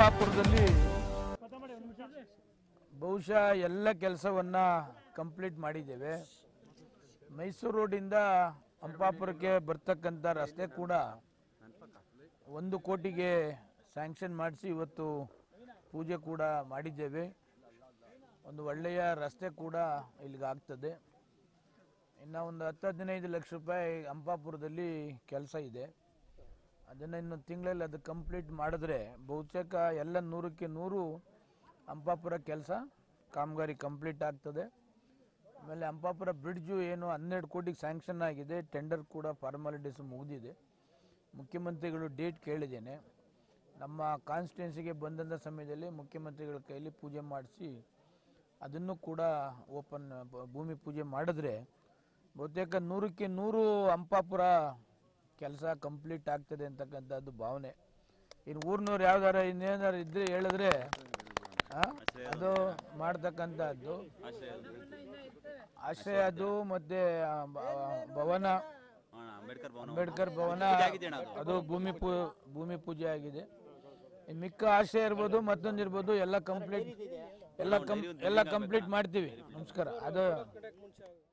ಅಂಪಾಪುರದಲ್ಲಿ ಬಹುಶಃ ಎಲ್ಲ ಕೆಲಸವನ್ನ ಕಂಪ್ಲೀಟ್ ಮಾಡಿದ್ದೇವೆ ಮೈಸೂರು ರೋಡಿಂದ ಅಂಪಾಪುರಕ್ಕೆ ಬರ್ತಕ್ಕಂಥ ರಸ್ತೆ ಕೂಡ ಒಂದು ಕೋಟಿಗೆ ಸ್ಯಾಂಕ್ಷನ್ ಮಾಡಿಸಿ ಇವತ್ತು ಪೂಜೆ ಕೂಡ ಮಾಡಿದ್ದೇವೆ ಒಂದು ಒಳ್ಳೆಯ ರಸ್ತೆ ಕೂಡ ಇಲ್ಲಿಗೆ ಆಗ್ತದೆ ಇನ್ನು ಒಂದು ಹತ್ತು ಹದಿನೈದು ಲಕ್ಷ ರೂಪಾಯಿ ಅಂಪಾಪುರದಲ್ಲಿ ಕೆಲಸ ಇದೆ ಅದನ್ನು ಇನ್ನು ತಿಂಗಳಲ್ಲಿ ಅದು ಕಂಪ್ಲೀಟ್ ಮಾಡಿದ್ರೆ ಬಹುತೇಕ ಎಲ್ಲ ನೂರಕ್ಕೆ ನೂರು ಅಂಪಾಪುರ ಕೆಲಸ ಕಾಮಗಾರಿ ಕಂಪ್ಲೀಟ್ ಆಗ್ತದೆ ಆಮೇಲೆ ಅಂಪಾಪುರ ಬ್ರಿಡ್ಜು ಏನು ಹನ್ನೆರಡು ಕೋಟಿಗೆ ಸ್ಯಾಂಕ್ಷನ್ ಆಗಿದೆ ಟೆಂಡರ್ ಕೂಡ ಫಾರ್ಮಾಲಿಟೀಸ್ ಮುಗಿದಿದೆ ಮುಖ್ಯಮಂತ್ರಿಗಳು ಡೇಟ್ ಕೇಳಿದ್ದೇನೆ ನಮ್ಮ ಕಾನ್ಸ್ಟಿಟ್ಯೂನ್ಸಿಗೆ ಬಂದಂಥ ಸಮಯದಲ್ಲಿ ಮುಖ್ಯಮಂತ್ರಿಗಳ ಕೈಯಲ್ಲಿ ಪೂಜೆ ಮಾಡಿಸಿ ಅದನ್ನು ಕೂಡ ಓಪನ್ ಭೂಮಿ ಪೂಜೆ ಮಾಡಿದ್ರೆ ಬಹುತೇಕ ನೂರಕ್ಕೆ ನೂರು ಅಂಪಾಪುರ ಕೆಲಸ ಕಂಪ್ಲೀಟ್ ಆಗ್ತದೆ ಅಂತಕ್ಕಂಥದ್ದು ಭಾವನೆ ಇನ್ನು ಊರಿನವ್ರು ಯಾವ್ದಾರ ಇನ್ನೇನಾರು ಇದ್ರೆ ಹೇಳಿದ್ರೆ ಆ, ಅದು ಮಾಡ್ತಕ್ಕಂಥದ್ದು ಆಶ್ರಯ ಅದು ಮತ್ತೆ ಆ, ಬ- ಭವನ ಅಂಬೇಡ್ಕರ್ ಭವನ ಅಂಬೇಡ್ಕರ್ ಭವನ ಅದು ಭೂಮಿ ಪೂ ಭೂಮಿ ಪೂಜೆ ಆಗಿದೆ ಇನ್ನು ಮಿಕ್ಕ ಆಶಯ ಇರ್ಬೋದು ಮತ್ತೊಂದು ಇರ್ಬೋದು ಎಲ್ಲ ಕಂಪ್ಲೀಟ್ ಎಲ್ಲ ಕಂ ಎಲ್ಲ ಕಂಪ್ಲೀಟ್ ಮಾಡ್ತೀವಿ ನಮಸ್ಕಾರ ಅದು